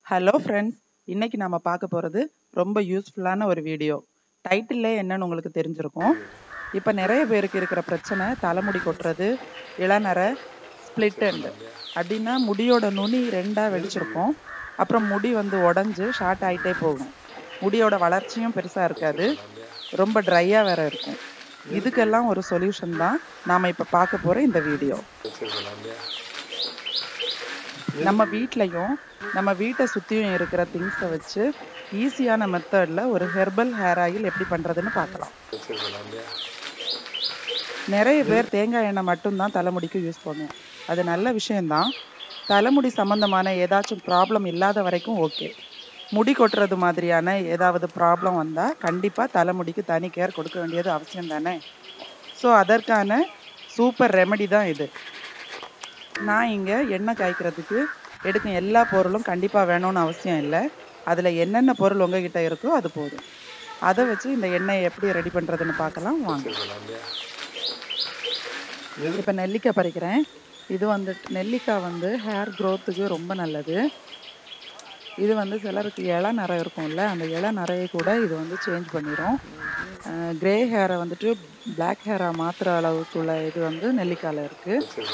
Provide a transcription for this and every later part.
hello friends இன்னைக்கு நாம பார்க்க போகிறது ரொம்ப யூஸ்ஃபுல்லான ஒரு வீடியோ டைட்டில்லே என்னன்னு உங்களுக்கு தெரிஞ்சிருக்கும் இப்போ நிறைய பேருக்கு இருக்கிற பிரச்சனை தலைமுடி கொட்டுறது இளநரை ஸ்ப்ளிட் எண்ட் அப்படின்னா முடியோட நுனி ரெண்டாக வெடிச்சிருக்கும் அப்புறம் முடி வந்து உடஞ்சி ஷார்ட் ஆகிட்டே போகும் முடியோட வளர்ச்சியும் பெருசாக இருக்காது ரொம்ப ட்ரையாக வேற இருக்கும் இதுக்கெல்லாம் ஒரு சொல்யூஷன் தான் நாம் இப்போ பார்க்க போகிற இந்த வீடியோ நம்ம வீட்லயும் நம்ம வீட்டை சுத்தியும் இருக்கிற திங்ஸை வச்சு ஈஸியான மெத்தட்ல ஒரு ஹெர்பல் ஹேர் ஆயில் எப்படி பண்றதுன்னு பார்க்கலாம் நிறைய பேர் தேங்காய் எண்ணெய் மட்டும்தான் தலைமுடிக்கு யூஸ் பண்ணுவோம் அது நல்ல விஷயம்தான் தலைமுடி சம்பந்தமான ஏதாச்சும் ப்ராப்ளம் இல்லாத வரைக்கும் ஓகே முடி கொட்டுறது மாதிரியான ஏதாவது ப்ராப்ளம் வந்தால் கண்டிப்பாக தலைமுடிக்கு தனி கேர் கொடுக்க வேண்டியது அவசியம் தானே ஸோ அதற்கான சூப்பர் ரெமெடி தான் இது நான் இங்கே எண்ணெய் காய்க்கிறதுக்கு எடுக்கும் எல்லா பொருளும் கண்டிப்பாக வேணும்னு அவசியம் இல்லை அதில் என்னென்ன பொருள் உங்ககிட்ட இருக்கோ அது போதும் அதை வச்சு இந்த எண்ணெயை எப்படி ரெடி பண்ணுறதுன்னு பார்க்கலாம் வாங்க இப்போ நெல்லிக்காய் பறிக்கிறேன் இது வந்து நெல்லிக்காய் வந்து ஹேர் க்ரோத்துக்கு ரொம்ப நல்லது இது வந்து சிலருக்கு இள நிறை இருக்கும்ல அந்த இள நிறையை கூட இது வந்து சேஞ்ச் பண்ணிடும் கிரே ஹேரை வந்துட்டு பிளாக் ஹேராக மாற்றுற அளவுக்குள்ள இது வந்து நெல்லிக்காயில் இருக்குது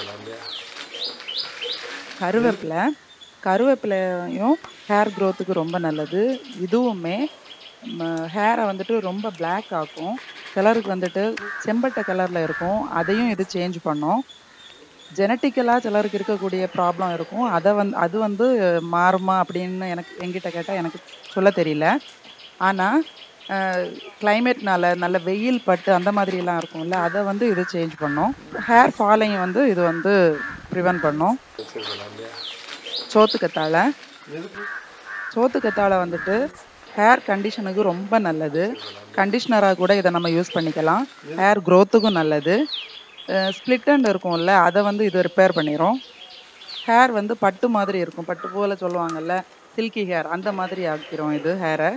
கருவேப்பிலை கருவேப்பிலையும் ஹேர் க்ரோத்துக்கு ரொம்ப நல்லது இதுவுமே ஹேரை வந்துட்டு ரொம்ப பிளாக் ஆக்கும் சிலருக்கு வந்துட்டு செம்பட்டை கலரில் இருக்கும் அதையும் இது சேஞ்ச் பண்ணும் ஜெனட்டிக்கலாக சிலருக்கு இருக்கக்கூடிய ப்ராப்ளம் இருக்கும் அதை வந்து அது வந்து மாறுமா அப்படின்னு எனக்கு எங்கிட்ட கேட்டால் எனக்கு சொல்ல தெரியல ஆனால் கிளைமேட்னால நல்ல வெயில் பட்டு அந்த மாதிரிலாம் இருக்கும்ல அதை வந்து இது சேஞ்ச் பண்ணும் ஹேர் ஃபாலையும் வந்து இது வந்து ப்ரிவென்ட் பண்ணும் சோத்துக்கத்தாழை சோத்துக்கத்தாழை வந்துட்டு ஹேர் கண்டிஷனுக்கு ரொம்ப நல்லது கண்டிஷ்னராக கூட இதை நம்ம யூஸ் பண்ணிக்கலாம் ஹேர் க்ரோத்துக்கும் நல்லது ஸ்ப்ளிட் அண்ட் இருக்கும்ல அதை வந்து இது ரிப்பேர் பண்ணிடும் ஹேர் வந்து பட்டு மாதிரி இருக்கும் பட்டு போல சொல்லுவாங்கல்ல சில்கி ஹேர் அந்த மாதிரி ஆக்கிரும் இது ஹேரை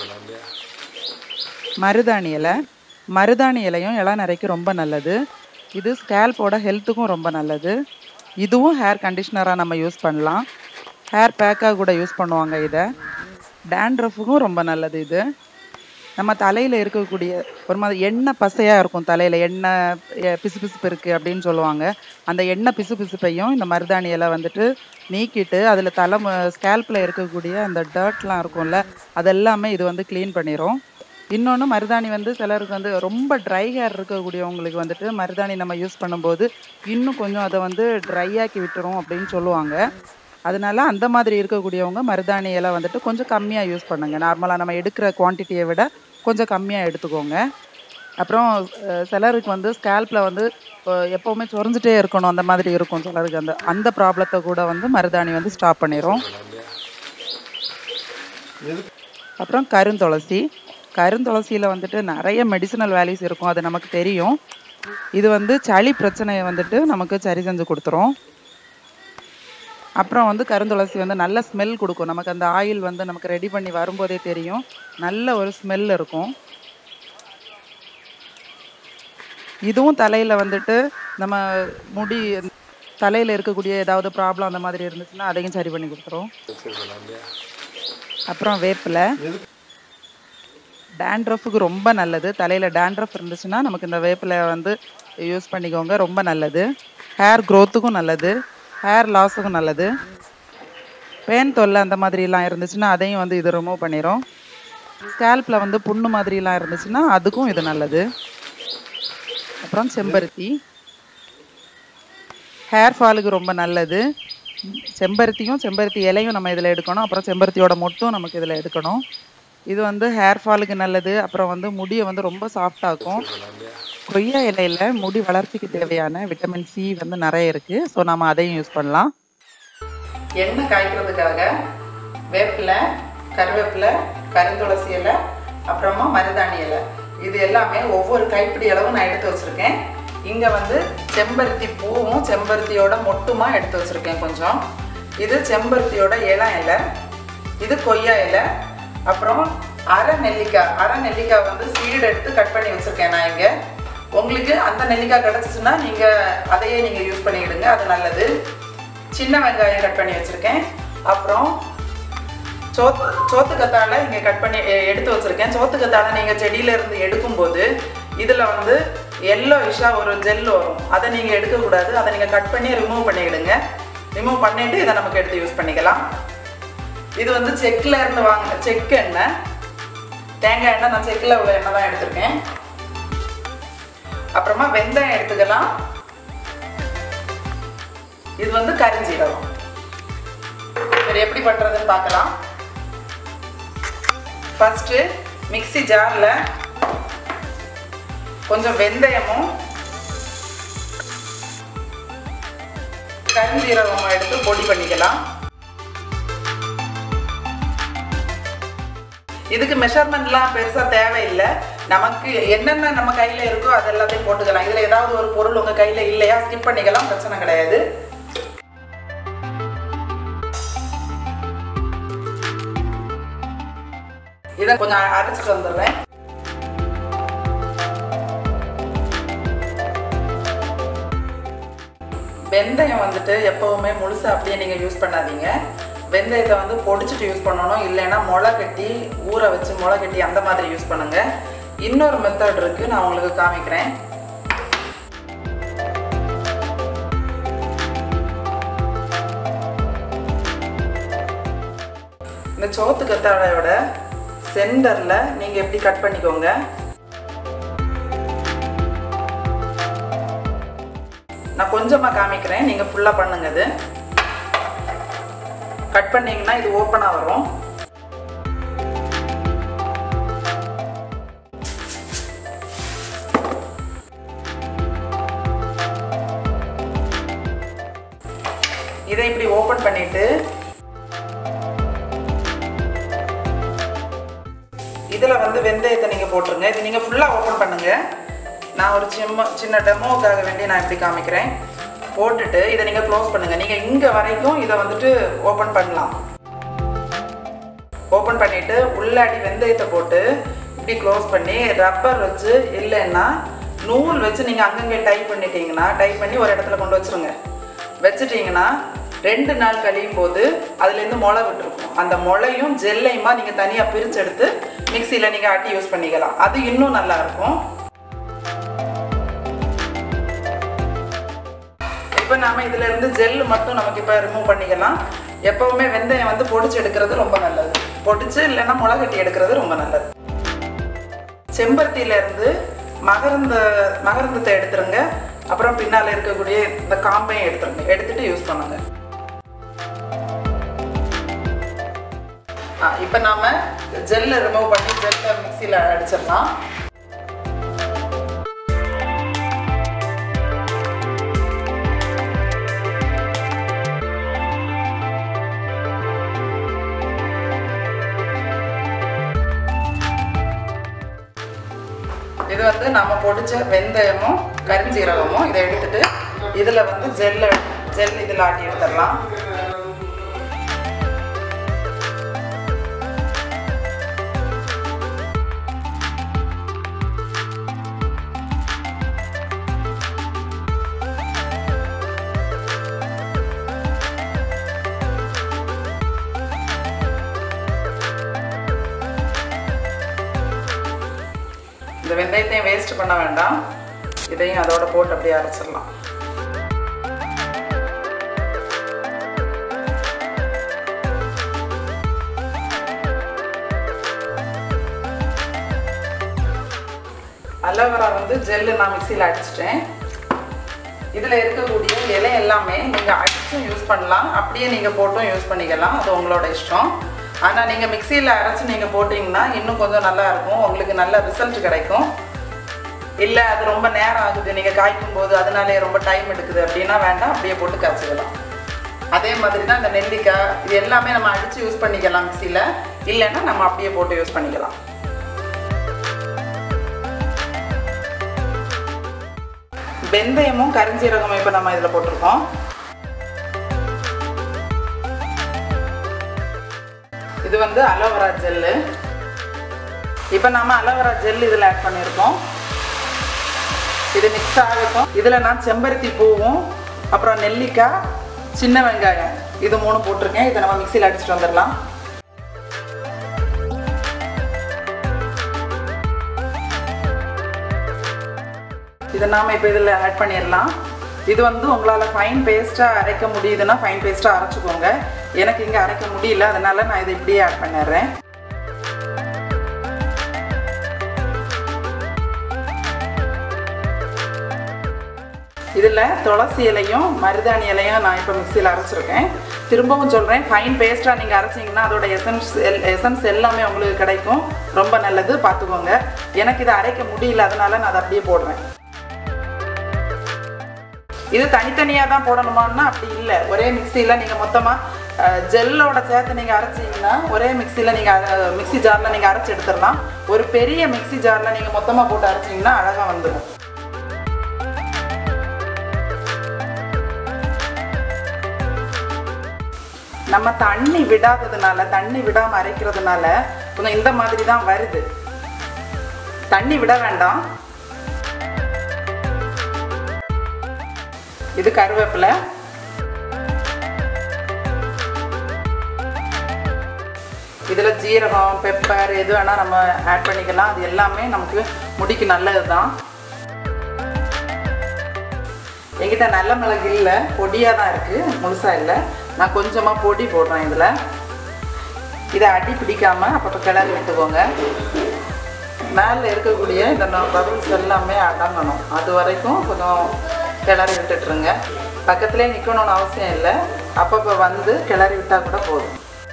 மருதாணி இலை மருதாணி இலையும் இளநரைக்கு ரொம்ப நல்லது இது ஸ்கேல்போட ஹெல்த்துக்கும் ரொம்ப நல்லது இதுவும் ஹேர் கண்டிஷ்னராக நம்ம யூஸ் பண்ணலாம் ஹேர் பேக்காக கூட யூஸ் பண்ணுவாங்க இதை டேண்ட்ரஃபுக்கும் ரொம்ப நல்லது இது நம்ம தலையில் இருக்கக்கூடிய ஒரு மாதிரி எண்ணெய் பசையாக இருக்கும் தலையில் எண்ணெய் பிசுபிசுப்பு இருக்குது அப்படின்னு சொல்லுவாங்க அந்த எண்ணெய் பிசுபிசுப்பையும் இந்த மருதாணி இலை வந்துட்டு நீக்கிட்டு அதில் தலை ஸ்கேல்பில் இருக்கக்கூடிய அந்த டர்ட்லாம் இருக்கும்ல அதெல்லாமே இது வந்து க்ளீன் பண்ணிடும் இன்னொன்று மருதாணி வந்து சிலருக்கு வந்து ரொம்ப ட்ரை ஹேர் இருக்கக்கூடியவங்களுக்கு வந்துட்டு மருதாணி நம்ம யூஸ் பண்ணும்போது இன்னும் கொஞ்சம் அதை வந்து ட்ரை ஆக்கி விட்டுரும் அப்படின்னு சொல்லுவாங்க அதனால அந்த மாதிரி இருக்கக்கூடியவங்க மருதாணி இலை வந்துட்டு கொஞ்சம் கம்மியாக யூஸ் பண்ணுங்க நார்மலாக நம்ம எடுக்கிற குவான்டிட்டியை விட கொஞ்சம் கம்மியாக எடுத்துக்கோங்க அப்புறம் சிலருக்கு வந்து ஸ்கேல்பில் வந்து எப்போவுமே சொரிஞ்சிட்டே இருக்கணும் அந்த மாதிரி இருக்கும் சிலருக்கு அந்த அந்த ப்ராப்ளத்தை கூட வந்து மருதாணி வந்து ஸ்டாப் பண்ணிடும் அப்புறம் கருந்துளசி கருந்துளசியில் வந்துட்டு நிறைய மெடிசினல் வேல்யூஸ் இருக்கும் அது நமக்கு தெரியும் இது வந்து சளி பிரச்சனையை வந்துட்டு நமக்கு சரி செஞ்சு கொடுத்துரும் அப்புறம் வந்து கருந்துளசி வந்து நல்ல ஸ்மெல் கொடுக்கும் நமக்கு அந்த ஆயில் வந்து நமக்கு ரெடி பண்ணி வரும்போதே தெரியும் நல்ல ஒரு ஸ்மெல் இருக்கும் இதுவும் தலையில் வந்துட்டு நம்ம முடி தலையில் இருக்கக்கூடிய ஏதாவது ப்ராப்ளம் அந்த மாதிரி இருந்துச்சுன்னா அதையும் சரி பண்ணி கொடுத்துரும் அப்புறம் வேப்பிலை டேண்ட்ரஃபுக்கு ரொம்ப நல்லது தலையில் டேண்ட்ரஃப் இருந்துச்சுன்னா நமக்கு இந்த வேப்பிலை வந்து யூஸ் பண்ணிக்கோங்க ரொம்ப நல்லது ஹேர் க்ரோத்துக்கும் நல்லது ஹேர் லாஸுக்கும் நல்லது பேன் தொல்லை அந்த மாதிரிலாம் இருந்துச்சுன்னா அதையும் வந்து இது ரிமூவ் பண்ணிடும் ஸ்கேல்பில் வந்து புண்ணு மாதிரிலாம் இருந்துச்சுன்னா அதுக்கும் இது நல்லது அப்புறம் செம்பருத்தி ஹேர் ஃபாலுக்கு ரொம்ப நல்லது செம்பருத்தியும் செம்பருத்தி இலையும் நம்ம இதில் எடுக்கணும் அப்புறம் செம்பருத்தியோட மொட்டும் நமக்கு இதில் எடுக்கணும் இது வந்து ஹேர் ஃபாலுக்கு நல்லது அப்புறம் வந்து முடியை வந்து ரொம்ப சாஃப்டாக்கும் கொய்யா இலையில முடி வளர்ச்சிக்கு தேவையான விட்டமின் சி வந்து நிறைய இருக்கு ஸோ நம்ம அதையும் யூஸ் பண்ணலாம் எண்ணெய் காய்க்கிறதுக்காக வேப்பிலை கருவேப்பிலை கருந்துளசி இலை அப்புறமா மருதாணி இலை இது எல்லாமே ஒவ்வொரு கைப்பிடி அளவு நான் எடுத்து வச்சிருக்கேன் இங்க வந்து செம்பருத்தி பூவும் செம்பருத்தியோட மொட்டுமா எடுத்து வச்சிருக்கேன் கொஞ்சம் இது செம்பருத்தியோட இளம் இலை இது கொய்யா இலை அப்புறம் அரை நெல்லிக்காய் அரை நெல்லிக்காய் வந்து சீடு எடுத்து கட் பண்ணி வச்சுருக்கேன் நான் இங்கே உங்களுக்கு அந்த நெல்லிக்காய் கிடச்சிச்சுன்னா நீங்கள் அதையே நீங்கள் யூஸ் பண்ணிக்கிடுங்க அது நல்லது சின்ன வெங்காயம் கட் பண்ணி வச்சுருக்கேன் அப்புறம் சோத்து சோத்து கத்தாழை இங்கே கட் பண்ணி எ- எடுத்து வச்சுருக்கேன் சோத்து கத்தாழை நீங்கள் செடியிலேருந்து எடுக்கும்போது இதில் வந்து எல்லோ இஷாக ஒரு ஜெல் வரும் அதை நீங்கள் எடுக்கக்கூடாது அதை நீங்கள் கட் பண்ணி ரிமூவ் பண்ணிவிடுங்க ரிமூவ் பண்ணிவிட்டு இதை நமக்கு எடுத்து யூஸ் பண்ணிக்கலாம் இது வந்து செக்கில் இருந்து வாங்க செக் எண்ணெய் தேங்காய் எண்ணெய் நான் செக்கில் உள்ள எண்ணெய் தான் எடுத்திருக்கேன் அப்புறமா வெந்தயம் எடுத்துக்கலாம் இது வந்து கரிஞ்சீரகம் சரி எப்படி பண்ணுறதுன்னு பார்க்கலாம் ஃபஸ்ட்டு மிக்ஸி ஜாரில் கொஞ்சம் வெந்தயமும் கரிஞ்சீரகமும் எடுத்து பொடி பண்ணிக்கலாம் இதுக்கு மெஷர்மெண்ட்லாம் பெருசாக தேவையில்லை நமக்கு என்னென்ன நம்ம கையில் இருக்கோ அது எல்லாத்தையும் போட்டுக்கலாம் இதில் ஏதாவது ஒரு பொருள் உங்கள் கையில் இல்லையா ஸ்கிப் பண்ணிக்கலாம் பிரச்சனை கிடையாது இதை கொஞ்சம் அரைச்சிட்டு வந்துடுறேன் வெந்தயம் வந்துட்டு எப்போவுமே முழுசாக அப்படியே நீங்கள் யூஸ் பண்ணாதீங்க வெந்தயத்தை வந்து பொடிச்சிட்டு யூஸ் பண்ணணும் இல்லைன்னா முளை கட்டி ஊற வச்சு முளை கட்டி அந்த மாதிரி யூஸ் பண்ணுங்கள் இன்னொரு மெத்தட் இருக்குது நான் உங்களுக்கு காமிக்கிறேன் இந்த சோத்து கத்தாழையோட சென்டரில் நீங்கள் எப்படி கட் பண்ணிக்கோங்க நான் கொஞ்சமாக காமிக்கிறேன் நீங்கள் ஃபுல்லாக பண்ணுங்க இது கட் பண்ணீங்கன்னா இது ஓப்பனாக வரும் இதை இப்படி ஓப்பன் பண்ணிட்டு இதில் வந்து வெந்தயத்தை நீங்கள் போட்டுருங்க இது நீங்கள் ஃபுல்லாக ஓப்பன் பண்ணுங்கள் நான் ஒரு சின்ன சின்ன டெமோவுக்காக வேண்டி நான் இப்படி காமிக்கிறேன் போட்டுட்டு இதை நீங்கள் க்ளோஸ் பண்ணுங்கள் நீங்கள் இங்கே வரைக்கும் இதை வந்துட்டு ஓப்பன் பண்ணலாம் ஓப்பன் பண்ணிவிட்டு உள்ளாடி வெந்தயத்தை போட்டு இப்படி க்ளோஸ் பண்ணி ரப்பர் வச்சு இல்லைன்னா நூல் வச்சு நீங்கள் அங்கங்கே டைப் பண்ணிட்டீங்கன்னா டைப் பண்ணி ஒரு இடத்துல கொண்டு வச்சுருங்க வச்சுட்டிங்கன்னா ரெண்டு நாள் கழியும் போது அதுலேருந்து முளை விட்டுருக்கும் அந்த முளையும் ஜெல்லையுமா நீங்கள் தனியாக பிரித்து எடுத்து மிக்சியில் நீங்கள் ஆட்டி யூஸ் பண்ணிக்கலாம் அது இன்னும் நல்லா இருக்கும் இப்போ நாம இதுல இருந்து ஜெல் மட்டும் நமக்கு இப்போ ரிமூவ் பண்ணிக்கலாம் எப்பவுமே வெந்தயம் வந்து பொடிச்சு எடுக்கிறது ரொம்ப நல்லது பொடிச்சு இல்லைன்னா முளைகட்டி எடுக்கிறது ரொம்ப நல்லது செம்பருத்தியில இருந்து மகரந்த மகரந்தத்தை எடுத்துருங்க அப்புறம் பின்னால இருக்கக்கூடிய இந்த காம்பையும் எடுத்துருங்க எடுத்துட்டு யூஸ் பண்ணுங்க ஆ இப்போ நாம ஜெல்லை ரிமூவ் பண்ணி ஜெல்லை மிக்சியில் அடிச்சிடலாம் இது வந்து நம்ம பொடிச்ச வெந்தயமும் கரிஞ்சீரகமும் இதை எடுத்துட்டு இதில் வந்து ஜெல்ல ஜெல் இதில் ஆட்டி எடுத்துடலாம் இந்த வெந்தயத்தையும் வேஸ்ட் பண்ண வேண்டாம் இதையும் அதோட போட்டு அப்படியே அரைச்சிடலாம் அலோவேரா வந்து ஜெல்லு நான் மிக்சியில் அடிச்சிட்டேன் இதில் இருக்கக்கூடிய இலை எல்லாமே நீங்கள் அடிச்சும் யூஸ் பண்ணலாம் அப்படியே நீங்கள் போட்டும் யூஸ் பண்ணிக்கலாம் அது உங்களோட இஷ்டம் ஆனால் நீங்கள் மிக்சியில் அரைச்சி நீங்கள் போட்டிங்கன்னா இன்னும் கொஞ்சம் நல்லா இருக்கும் உங்களுக்கு நல்ல ரிசல்ட் கிடைக்கும் இல்லை அது ரொம்ப நேரம் ஆகுது நீங்கள் காய்க்கும் போது அதனாலே ரொம்ப டைம் எடுக்குது அப்படின்னா வேண்டாம் அப்படியே போட்டு காய்ச்சிக்கலாம் அதே மாதிரி தான் இந்த நெல்லிக்காய் இது எல்லாமே நம்ம அடித்து யூஸ் பண்ணிக்கலாம் மிக்சியில் இல்லைன்னா நம்ம அப்படியே போட்டு யூஸ் பண்ணிக்கலாம் வெந்தயமும் கரிஞ்சீரகமும் இப்போ நம்ம இதில் போட்டிருக்கோம் இது வந்து அலோவேரா ஜெல்லு இப்போ நாம அலோவேரா ஜெல் இதில் ஆட் பண்ணியிருக்கோம் இது மிக்ஸ் ஆகட்டும் இதில் நான் செம்பருத்தி பூவும் அப்புறம் நெல்லிக்காய் சின்ன வெங்காயம் இது மூணு போட்டிருக்கேன் இதை நம்ம மிக்சியில் அடிச்சுட்டு வந்துடலாம் இதை நாம் இப்போ இதில் ஆட் பண்ணிடலாம் இது வந்து உங்களால் ஃபைன் பேஸ்ட்டாக அரைக்க முடியுதுன்னா ஃபைன் பேஸ்ட்டாக அரைச்சிக்கோங்க எனக்கு இங்கே அரைக்க முடியல அதனால நான் இதை இப்படியே ஆட் பண்ணிடுறேன் இதில் துளசி இலையும் மருதாணி இலையும் நான் இப்போ மிக்சியில் அரைச்சிருக்கேன் திரும்பவும் சொல்கிறேன் ஃபைன் பேஸ்ட்டாக நீங்கள் அரைச்சிங்கன்னா அதோட எசன்ஸ் எசன்ஸ் எல்லாமே உங்களுக்கு கிடைக்கும் ரொம்ப நல்லது பார்த்துக்கோங்க எனக்கு இதை அரைக்க முடியல அதனால நான் அதை அப்படியே போடுறேன் இது தனித்தனியாக தான் போடணுமான்னா அப்படி இல்லை ஒரே மிக்சியில் நீங்கள் மொத்தமாக ஜெல்லோட சேர்த்து நீங்கள் அரைச்சிங்கன்னா ஒரே மிக்சியில் நீங்கள் மிக்சி ஜாரில் நீங்கள் அரைச்சி எடுத்துடலாம் ஒரு பெரிய மிக்சி ஜாரில் நீங்கள் மொத்தமாக போட்டு அரைச்சிங்கன்னா அழகாக வந்துடும் நம்ம தண்ணி விடாததுனால தண்ணி விடாமல் அரைக்கிறதுனால கொஞ்சம் இந்த மாதிரி தான் வருது தண்ணி விட வேண்டாம் இது கருவேப்பிலை இதில் ஜீரகம் பெப்பர் எது வேணால் நம்ம ஆட் பண்ணிக்கலாம் அது எல்லாமே நமக்கு முடிக்கு நல்லது தான் என்கிட்ட நல்ல மிளகு இல்லை பொடியாக தான் இருக்குது முழுசாக இல்லை நான் கொஞ்சமாக பொடி போடுறேன் இதில் இதை அடி பிடிக்காமல் அப்பப்போ கிளறி விட்டுக்கோங்க மேலே இருக்கக்கூடிய இந்த பபிள்ஸ் எல்லாமே அடங்கணும் அது வரைக்கும் கொஞ்சம் கிளறி விட்டுட்டுருங்க பக்கத்துலேயே நிற்கணும்னு அவசியம் இல்லை அப்பப்போ வந்து கிளறி விட்டால் கூட போதும்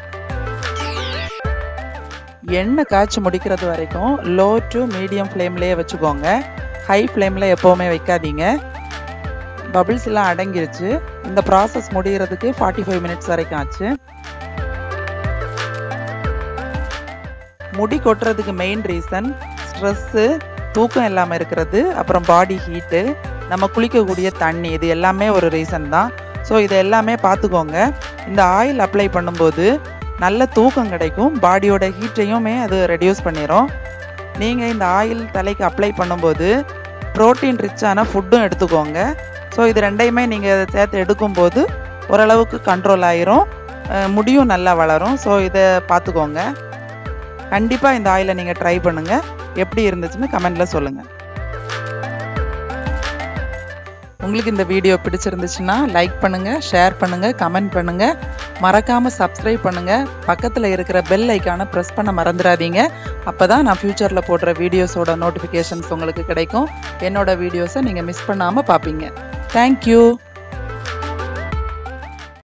எண்ணெய் காய்ச்சி முடிக்கிறது வரைக்கும் லோ டு மீடியம் ஃப்ளேம்லேயே வச்சுக்கோங்க ஹை ஃப்ளேமில் எப்போவுமே வைக்காதீங்க பபிள்ஸ் எல்லாம் அடங்கிருச்சு இந்த ப்ராசஸ் முடிகிறதுக்கு ஃபார்ட்டி ஃபைவ் மினிட்ஸ் வரைக்கும் ஆச்சு முடி கொட்டுறதுக்கு மெயின் ரீசன் ஸ்ட்ரெஸ்ஸு தூக்கம் இல்லாமல் இருக்கிறது அப்புறம் பாடி ஹீட்டு நம்ம குளிக்கக்கூடிய தண்ணி இது எல்லாமே ஒரு ரீசன் தான் ஸோ இதை எல்லாமே பார்த்துக்கோங்க இந்த ஆயில் அப்ளை பண்ணும்போது நல்ல தூக்கம் கிடைக்கும் பாடியோட ஹீட்டையுமே அது ரெடியூஸ் பண்ணிடும் நீங்கள் இந்த ஆயில் தலைக்கு அப்ளை பண்ணும்போது ப்ரோட்டீன் ரிச்சான ஃபுட்டும் எடுத்துக்கோங்க ஸோ இது ரெண்டையுமே நீங்கள் சேர்த்து எடுக்கும்போது ஓரளவுக்கு கண்ட்ரோல் ஆயிரும் முடியும் நல்லா வளரும் ஸோ இதை பார்த்துக்கோங்க கண்டிப்பாக இந்த ஆயிலை நீங்கள் ட்ரை பண்ணுங்கள் எப்படி இருந்துச்சுன்னு கமெண்டில் சொல்லுங்கள் உங்களுக்கு இந்த வீடியோ பிடிச்சிருந்துச்சுன்னா லைக் பண்ணுங்கள் ஷேர் பண்ணுங்கள் கமெண்ட் பண்ணுங்கள் மறக்காமல் சப்ஸ்கிரைப் பண்ணுங்கள் பக்கத்தில் இருக்கிற பெல் ஐக்கானை ப்ரெஸ் பண்ண மறந்துடாதீங்க அப்போ தான் நான் ஃப்யூச்சரில் போடுற வீடியோஸோட நோட்டிஃபிகேஷன்ஸ் உங்களுக்கு கிடைக்கும் என்னோட வீடியோஸை நீங்கள் மிஸ் பண்ணாமல் பார்ப்பீங்க தேங்க்யூ